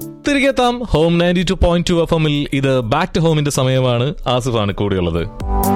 തിരികെ എത്താം home ninety two point two F എമ്മിൽ ഇത് ബാക്ക് ടു ഹോമിന്റെ സമയമാണ് ആസിഫാണ് കൂടിയുള്ളത്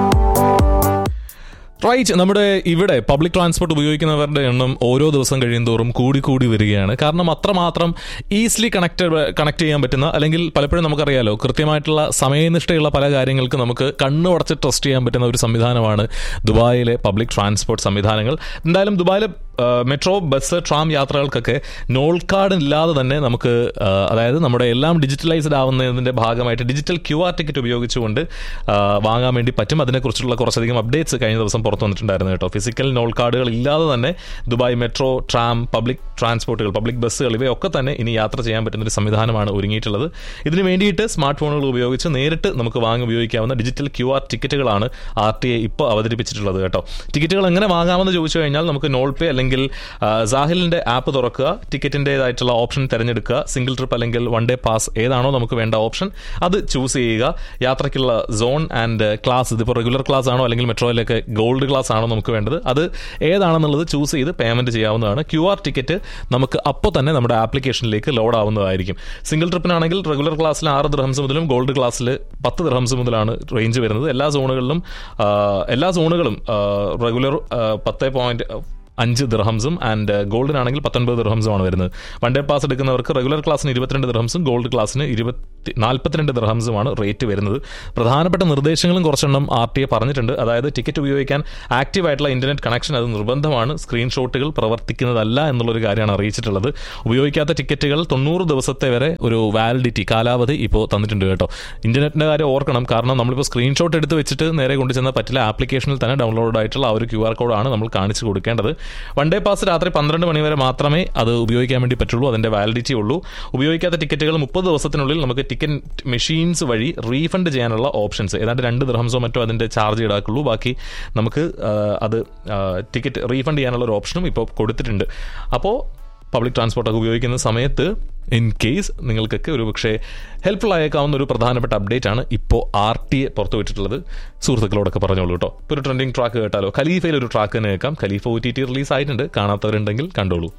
റൈറ്റ് നമ്മുടെ ഇവിടെ പബ്ലിക് ട്രാൻസ്പോർട്ട് ഉപയോഗിക്കുന്നവരുടെ എണ്ണം ഓരോ ദിവസം കഴിയുന്തോറും കൂടി കൂടി വരികയാണ് കാരണം അത്രമാത്രം ഈസിലി കണക്ട് കണക്ട് ചെയ്യാൻ പറ്റുന്ന അല്ലെങ്കിൽ പലപ്പോഴും നമുക്കറിയാലോ കൃത്യമായിട്ടുള്ള സമയനിഷ്ഠയുള്ള പല കാര്യങ്ങൾക്ക് നമുക്ക് കണ്ണു അടച്ച് ട്രസ്റ്റ് ചെയ്യാൻ പറ്റുന്ന ഒരു സംവിധാനമാണ് ദുബായിലെ പബ്ലിക് ട്രാൻസ്പോർട്ട് സംവിധാനങ്ങൾ എന്തായാലും ദുബായിലെ മെട്രോ ബസ് ട്രാം യാത്രകൾക്കൊക്കെ നോൾ കാർഡ് ഇല്ലാതെ തന്നെ നമുക്ക് ആ, അതായത് നമ്മുടെ എല്ലാം ഡിജിറ്റലൈസ്ഡ് ആവുന്നതിന്റെ ഭാഗമായിട്ട് ഡിജിറ്റൽ ക്യു ആർ ടിക്കറ്റ് ഉപയോഗിച്ചുകൊണ്ട് ആ, വാങ്ങാൻ വേണ്ടി പറ്റും അതിനെക്കുറിച്ചുള്ള കുറച്ചധികം അപ്ഡേറ്റ്സ് കഴിഞ്ഞ ദിവസം പുറത്തു വന്നിട്ടുണ്ടായിരുന്നു കേട്ടോ ഫിസിക്കൽ നോൾ കാർഡുകൾ ഇല്ലാതെ തന്നെ ദുബായ് മെട്രോ ട്രാം പബ്ലിക് ട്രാൻസ്പോർട്ടുകൾ പബ്ലിക് ബസ്സുകൾ ഇവയൊക്കെ തന്നെ ഇനി യാത്ര ചെയ്യാൻ പറ്റുന്ന ഒരു സംവിധാനമാണ് ഒരുങ്ങിയിട്ടുള്ളത് ഇതിന് വേണ്ടിയിട്ട് സ്മാർട്ട് ഫോണുകൾ ഉപയോഗിച്ച് നേരിട്ട് നമുക്ക് വാങ്ങി ഉപയോഗിക്കാവുന്ന ഡിജിറ്റൽ ക്യു ആർ ടിക്കറ്റുകളാണ് ആർ ടി ഐ ഇപ്പോൾ അവതരിപ്പിച്ചിട്ടുള്ളത് കേട്ടോ ടിക്കറ്റുകൾ എങ്ങനെ വാങ്ങാമെന്ന് ചോദിച്ചു കഴിഞ്ഞാൽ നമുക്ക് നോൾ പേ അല്ലെങ്കിൽ ആ, സാഹിലിന്റെ ആപ്പ് തുറക്കുക ടിക്കറ്റിൻ്റെതായിട്ടുള്ള ഓപ്ഷൻ തിരഞ്ഞെടുക്കുക സിംഗിൾ ട്രിപ്പ് അല്ലെങ്കിൽ വൺ ഡേ പാസ് ഏതാണോ നമുക്ക് വേണ്ട ഓപ്ഷൻ അത് ചൂസ് ചെയ്യുക യാത്രയ്ക്കുള്ള സോൺ ആൻഡ് ക്ലാസ് ഇതിപ്പോൾ റെഗുലർ ക്ലാസ് ആണോ അല്ലെങ്കിൽ മെട്രോയിലൊക്കെ ഗോൾഡ് ക്ലാസ് ആണോ നമുക്ക് വേണ്ടത് അത് ഏതാണെന്നുള്ളത് ചൂസ് ചെയ്ത് പേയ്മെന്റ് ചെയ്യാവുന്നതാണ് ക്യു ആർ ടിക്കറ്റ് നമുക്ക് അപ്പോൾ തന്നെ നമ്മുടെ ആപ്ലിക്കേഷനിലേക്ക് ലോഡ് ആവുന്നതായിരിക്കും സിംഗിൾ ട്രിപ്പിനാണെങ്കിൽ റെഗുലർ ക്ലാസ്സിൽ ആറ് ദിർഹംസ് മുതലും ഗോൾഡ് ക്ലാസ്സിൽ പത്ത് ദിർഹംസ് മുതലാണ് റേഞ്ച് വരുന്നത് എല്ലാ സോണുകളിലും ആ, എല്ലാ സോണുകളും റെഗുലർ പത്ത് പോയിന്റ് അഞ്ച് ദിർഹംസും ആൻഡ് ഗോൾഡിനാണെങ്കിൽ പത്തൊൻപത് ദിർഹംസുമാണ് വരുന്നത് വൺ ഡേ പാസ് എടുക്കുന്നവർക്ക് റെഗുലർ ക്ലാസ്സിന് ഇരുപത്തിരണ്ട് ദിർഹംസും ഗോൾഡ് ക്ലാസ്സിന് ഇരുപത്തി നാൽപ്പത്തിരണ്ട് ദിർഹംസുമാണ് റേറ്റ് വരുന്നത് പ്രധാനപ്പെട്ട നിർദ്ദേശങ്ങളും കുറച്ചെണ്ണം ആർ ടി എ പറഞ്ഞിട്ടുണ്ട് അതായത് ടിക്കറ്റ് ഉപയോഗിക്കാൻ ആക്റ്റീവ് ആയിട്ടുള്ള ഇന്റർനെറ്റ് കണക്ഷൻ അത് നിർബന്ധമാണ് സ്ക്രീൻഷോട്ടുകൾ പ്രവർത്തിക്കുന്നതല്ല എന്നുള്ളൊരു കാര്യമാണ് അറിയിച്ചിട്ടുള്ളത് ഉപയോഗിക്കാത്ത ടിക്കറ്റുകൾ തൊണ്ണൂറ് ദിവസത്തെ വരെ ഒരു വാലിഡിറ്റി കാലാവധി ഇപ്പോൾ തന്നിട്ടുണ്ട് കേട്ടോ ഇന്റർനെറ്റിന്റെ കാര്യം ഓർക്കണം കാരണം നമ്മളിപ്പോൾ സ്ക്രീൻഷോട്ട് എടുത്ത് വെച്ചിട്ട് നേരെ കൊണ്ടുചെന്നാൽ പറ്റില്ല ആപ്ലിക്കേഷനിൽ തന്നെ ഡൗൺലോഡ് ആയിട്ടുള്ള ആ ഒരു ക്യു ആർ കോഡാണ് നമ്മൾ കാണിച്ചു കൊടുക്കേണ്ടത് വൺ ഡേ പാസ് രാത്രി പന്ത്രണ്ട് മണി വരെ മാത്രമേ അത് ഉപയോഗിക്കാൻ വേണ്ടി പറ്റുള്ളൂ അതിന്റെ വാലിഡിറ്റി ഉള്ളൂ ഉപയോഗിക്കാത്ത ടിക്കറ്റുകൾ മുപ്പത് ദിവസത്തിനുള്ളിൽ നമുക്ക് ടിക്കറ്റ് മെഷീൻസ് വഴി റീഫണ്ട് ചെയ്യാനുള്ള ഓപ്ഷൻസ് ഏതാണ്ട് രണ്ട് ദിർഹംസോ മറ്റോ അതിന്റെ ചാർജ് ഈടാക്കുള്ളൂ ബാക്കി നമുക്ക് ആ, അത് ടിക്കറ്റ് റീഫണ്ട് ചെയ്യാനുള്ള ഒരു ഓപ്ഷനും ഇപ്പോൾ കൊടുത്തിട്ടുണ്ട് അപ്പോൾ പബ്ലിക് ട്രാൻസ്പോർട്ടൊക്കെ ഉപയോഗിക്കുന്ന സമയത്ത് ഇൻ കേസ് നിങ്ങൾക്കൊക്കെ ഒരു പക്ഷേ ഹെൽപ്ഫുൾ ആയേക്കാവുന്ന ഒരു പ്രധാനപ്പെട്ട അപ്ഡേറ്റ് ആണ് ഇപ്പോൾ ആർ ടി എ പുറത്തുവിട്ടിട്ടുള്ളത് സുഹൃത്തുക്കളോടൊക്കെ പറഞ്ഞോളൂ കേട്ടോ ഇപ്പോൾ ഒരു ട്രെൻഡിങ് ട്രാക്ക് കേട്ടാലോ ഖലീഫയിൽ ഒരു ട്രാക്ക് തന്നെ കേൾക്കാം Khalifa O T T release ആയിട്ടുണ്ട് കാണാത്തവരുണ്ടെങ്കിൽ കണ്ടോളൂ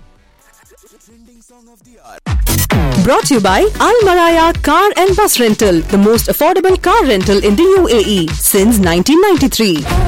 Brought to you by Al Maraya Car and Bus Rental, the most affordable car rental in the UAE since 1993.